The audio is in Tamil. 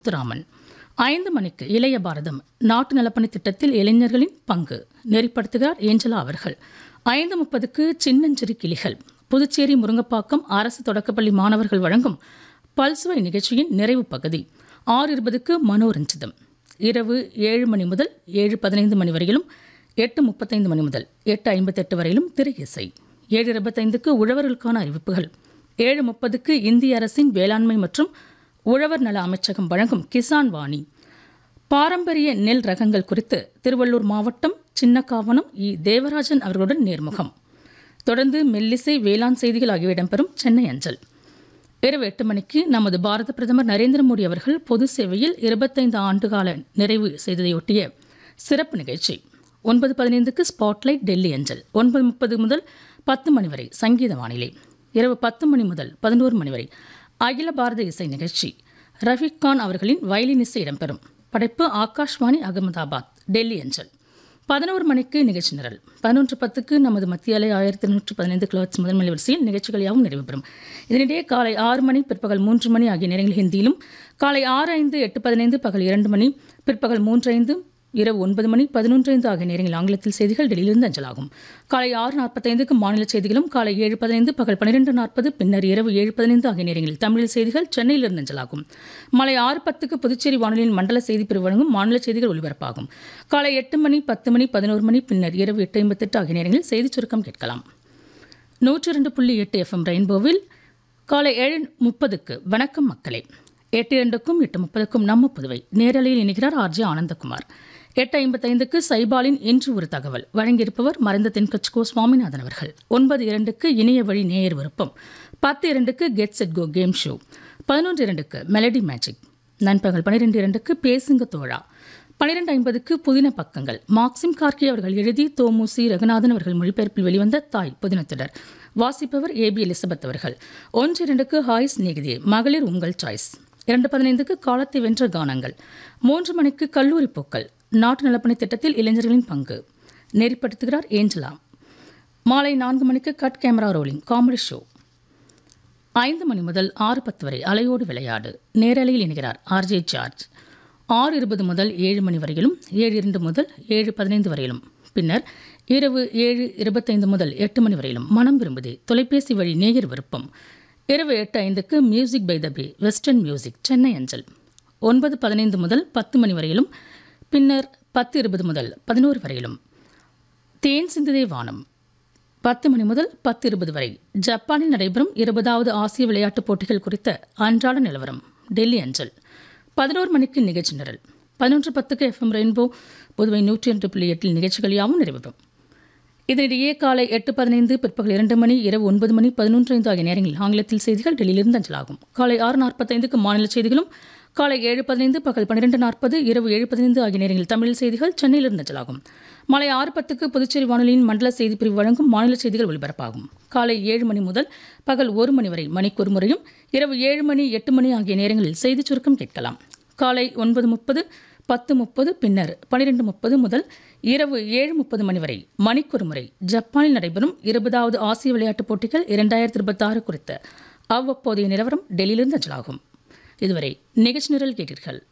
முத்துராமன் ஐந்து மணிக்கு இளைய பாரதம் நாட்டு நலப்பணி திட்டத்தில் இளைஞர்களின் பங்கு நெறிப்படுத்துகிறார் ஏஞ்சலா அவர்கள் ஐந்து முப்பதுக்கு சின்னஞ்சிறு கிளிகள் புதுச்சேரி முருங்கப்பாக்கம் அரசு தொடக்கப்பள்ளி மாணவர்கள் வழங்கும் பல்சுவை நிகழ்ச்சியின் நிறைவு பகுதி ஆறு இருபதுக்கு மனோரஞ்சிதம் இரவு ஏழு மணி முதல் ஏழு பதினைந்து மணி வரையிலும் எட்டு முப்பத்தைந்து மணி முதல் எட்டு ஐம்பத்தெட்டு வரையிலும் திரை இசை ஏழு இருபத்தைந்துக்கு உழவர்களுக்கான அறிவிப்புகள் ஏழு முப்பதுக்கு இந்திய அரசின் வேளாண்மை மற்றும் உழவர் நல அமைச்சகம் வழங்கும் கிசான் வாணி பாரம்பரிய நெல் ரகங்கள் குறித்து திருவள்ளூர் மாவட்டம் சின்னக்காவனம் இ தேவராஜன் அவர்களுடன் நேர்முகம் தொடர்ந்து மெல்லிசை வேளாண் செய்திகள் ஆகியவை இடம்பெறும் சென்னை அஞ்சல் இரவு எட்டு மணிக்கு நமது பாரத பிரதமர் நரேந்திர மோடி அவர்கள் பொது சேவையில் இருபத்தைந்து ஆண்டுகால நிறைவு செய்ததையொட்டிய சிறப்பு நிகழ்ச்சி ஒன்பது பதினைந்துக்கு ஸ்பாட்லைட் டெல்லி அஞ்சல் ஒன்பது முப்பது முதல் பத்து மணி வரை சங்கீத வானிலை இரவு பத்து மணி முதல் பதினோரு மணி வரை அகில பாரத இசை நிகழ்ச்சி ரஃபீக் கான் அவர்களின் வயலின் இசை இடம்பெறும் படைப்பு ஆகாஷ்வாணி அகமதாபாத் டெல்லி அஞ்சல் பதினோரு மணிக்கு நிகழ்ச்சி நிரல் பதினொன்று பத்துக்கு நமது மத்திய அலை ஆயிரத்தி நூற்று பதினைந்து கிலோட்ஸ் முதன்மை வரிசையில் நிகழ்ச்சிகள் யாவும் நிறைவு பெறும் இதனிடையே காலை ஆறு மணி பிற்பகல் மூன்று மணி ஆகிய நேரங்களில் ஹிந்தியிலும் காலை ஆறு ஐந்து எட்டு பதினைந்து பகல் இரண்டு மணி பிற்பகல் மூன்று ஐந்து இரவு ஒன்பது மணி பதினொன்று ஐந்து ஆகிய நேரங்களில் ஆங்கிலத்தில் செய்திகள் டெல்லியிலிருந்து அஞ்சலாகும் காலை ஆறு நாற்பத்தைந்துக்கு மாநில செய்திகளும் காலை ஏழு பதினைந்து பகல் பன்னிரெண்டு நாற்பது பின்னர் இரவு ஏழு பதினைந்து ஆகிய நேரங்களில் தமிழில் செய்திகள் சென்னையிலிருந்து அஞ்சலாகும் மாலை ஆறு பத்துக்கு புதுச்சேரி வானொலியின் மண்டல செய்தி பிரிவு வழங்கும் மாநில செய்திகள் ஒலிபரப்பாகும் காலை எட்டு மணி பத்து மணி பதினோரு மணி பின்னர் இரவு எட்டு ஐம்பத்தெட்டு ஆகிய நேரங்களில் செய்திச் சுருக்கம் கேட்கலாம் நூற்றி இரண்டு புள்ளி எட்டு எஃப்எம் ரெயின்போவில் காலை ஏழு முப்பதுக்கு வணக்கம் மக்களே எட்டு இரண்டுக்கும் எட்டு முப்பதுக்கும் நம்ம புதுவை நேரலையில் இணைகிறார் ஆர்ஜே ஆனந்தகுமார் எட்டு ஐம்பத்தைந்துக்கு சைபாலின் இன்று ஒரு தகவல் வழங்கியிருப்பவர் மறைந்த தென்கட்சிகோ சுவாமிநாதன் அவர்கள் ஒன்பது இரண்டுக்கு இணைய வழி நேயர் விருப்பம் பத்து இரண்டுக்கு get set go game show பதினொன்று இரண்டுக்கு மெலடி மேஜிக் நண்பகல் பன்னிரெண்டு இரண்டுக்கு பேசுங்க தோழா பன்னிரெண்டு ஐம்பதுக்கு புதின பக்கங்கள் மார்க்சிம் கார்கி அவர்கள் எழுதி தோமுசி ரகுநாதன் அவர்கள் மொழிபெயர்ப்பில் வெளிவந்த தாய் புதினத்தொடர் வாசிப்பவர் ஏபி எலிசபெத் அவர்கள் ஒன்று இரண்டுக்கு ஹாய்ஸ் நிகழ்தி மகளிர் உங்கள் சாய்ஸ் இரண்டு பதினைந்துக்கு காலத்தை வென்ற கானங்கள் மூன்று மணிக்கு கல்லூரி பூக்கள் நாட்டு நலப்பணி திட்டத்தில் இளைஞர்களின் பங்கு நெறிப்படுத்துகிறார் ஏஞ்சலா மாலை நான்கு மணிக்கு cut camera rolling comedy show ஐந்து மணி முதல் ஆறு பத்து வரை அலையோடு விளையாடு நேரலையில் இணைகிறார் ஆர்ஜே ஜார்ஜ் ஆறு இருபது முதல் ஏழு மணி வரையிலும் ஏழு இரண்டு முதல் ஏழு பதினைந்து வரையிலும் பின்னர் இரவு ஏழு இருபத்தைந்து முதல் எட்டு மணி வரையிலும் மனம் விரும்புதே தொலைபேசி வழி நேயர் விருப்பம் இரவு எட்டு ஐந்துக்கு music by the bay western music Chennai அஞ்சல் ஒன்பது பதினைந்து முதல் பத்து மணி வரையிலும் பின்னர் பத்து இருபது முதல் பதினோரு வரையிலும் தேன் சிந்துதே வானம் பத்து மணி முதல் பத்து இருபது வரை ஜப்பானில் நடைபெறும் இருபதாவது ஆசிய விளையாட்டுப் போட்டிகள் குறித்த அன்றாட நிலவரம் டெல்லி அஞ்சல் பதினோரு மணிக்கு நிகழ்ச்சி நிரல் பதினொன்று பத்துக்கு எஃப்எம் ரெயின்போ புதுவை நூற்றி ஒன்று புள்ளி எட்டில் நிகழ்ச்சிகள் யாவும் நிறைவேறும் இதனிடையே காலை எட்டு பதினைந்து பிற்பகல் இரண்டு மணி இரவு ஒன்பது மணி பதினொன்று ஐந்து ஆகிய நேரங்களில் ஆங்கிலத்தில் செய்திகள் டெல்லியிலிருந்து அஞ்சலாகும் காலை ஆறு நாற்பத்தைந்துக்கு மாநில செய்திகளும் காலை ஏழு பதினைந்து பகல் பன்னிரெண்டு நாற்பது இரவு ஏழு பதினைந்து ஆகிய நேரங்களில் தமிழ் செய்திகள் சென்னையிலிருந்து அஞ்சலாகும் மாலை ஆறு பத்துக்கு புதுச்சேரி வானொலியின் மண்டல செய்தி பிரிவு வழங்கும் மாநில செய்திகள் ஒலிபரப்பாகும் காலை ஏழு மணி முதல் பகல் ஒரு மணி வரை மணிக்கு ஒரு முறையும் இரவு ஏழு மணி எட்டு மணி ஆகிய நேரங்களில் செய்திச் சுருக்கம் கேட்கலாம் காலை ஒன்பது முப்பது பத்து முப்பது பின்னர் பனிரெண்டு முப்பது முதல் இரவு ஏழு முப்பது மணி வரை மணிக்கொரு முறை ஜப்பானில் நடைபெறும் இருபதாவது ஆசிய விளையாட்டுப் போட்டிகள் இரண்டாயிரத்தி இருபத்தாறு குறித்த அவ்வப்போதைய நிலவரம் டெல்லியிலிருந்து அஞ்சலாகும் இதுவரை நிகழ்ச்சி நிரல் கேட்டீர்கள்